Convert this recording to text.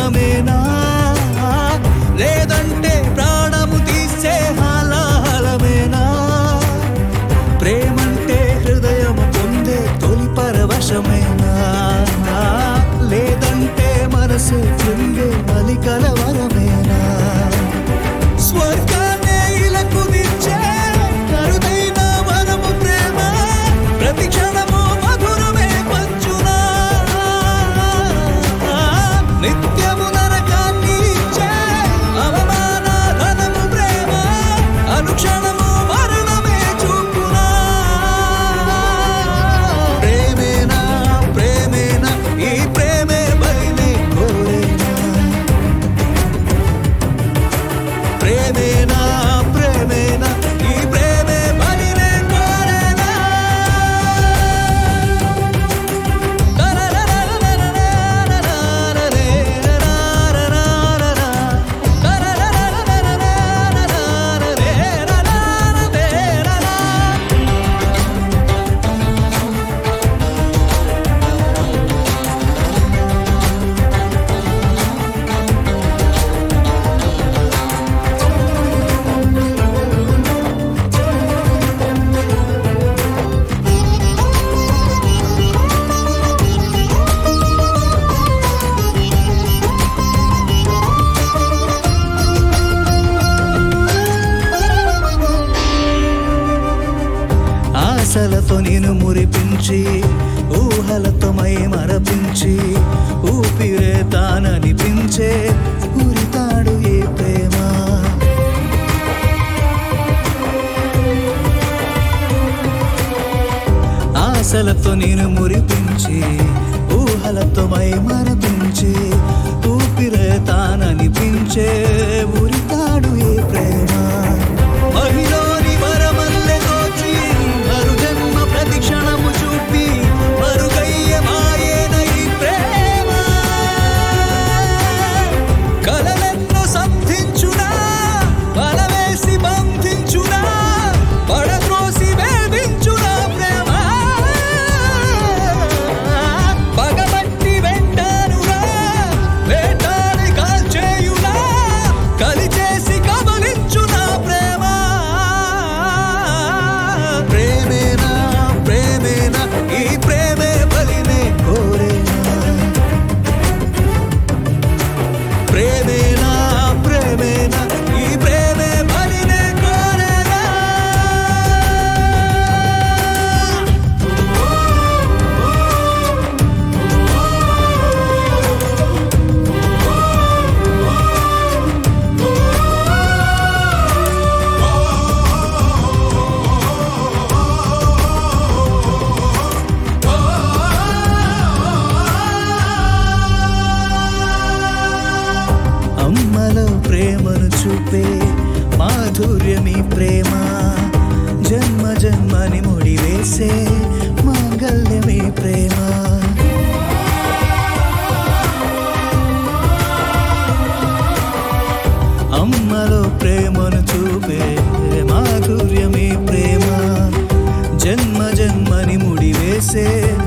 ప్రాణమేనా లేదంటే ప్రాణము తీసే హాలాహలమేనా ప్రేమంటే హృదయము పొందే తొలి పరవశమేనా లేదంటే మనసు కృంగే మలి కలవరమేనా స్వర్గాన్నే ఇలకు దించే కరుదైన వరము ప్రేమ ప్రతి క్షణము మధురమే పంచునా నిత్యము నరకాన్ని ఇచ్చే అవమాన ధనము ప్రేమ అనుక్షణము మరణమే చూపునా ప్రేమేనా ప్రేమేనా ఈ ప్రేమే బలినే కోరేనా ప్రేమేనా ప్రేమేనా ఈ ప్రేమే బలినే కోరేనా ఆశలతో నేను మురిపించి ఊహలతో మై మరపించి ఊపిరే తాననిపించే ఉరితాడు ఏ ప్రేమ ఆశలతో నేను మురిపించి ఊహలతో మై మరపించి ఊపిరే తాననిపించే ఉరితాడు ఏ ప్రేమ మహిళని వరమల్లె దోచి మరు జన్మ ప్రతి క్షణము చూపి మరుగయ్య మాయేన ఈ ప్రేమ కలలెన్నో సంధించునా బలవేసి బంధించునా పడద్రోసి వేధించునా ప్రేమ పగబట్టి వెంటానురా వేటాడి కాల్చేయునా కలిచేసి కబలించునా ప్రేమ ప్రేమేనా ప్రేమేనా ఈ ప్రేమే బలినే కోరేనా ప్రేమేనా ప్రేమేనా ఈ ప్రేమే బలినే కోరేనా అమ్మలో ప్రేమను చూపే మాధుర్యమి ప్రేమ జన్మ జన్మని ముడివేసే మాంగళ్యమి ప్రేమ అమ్మలో ప్రేమను చూపే మాధుర్యమి ప్రేమ జన్మ జన్మని ముడివేసే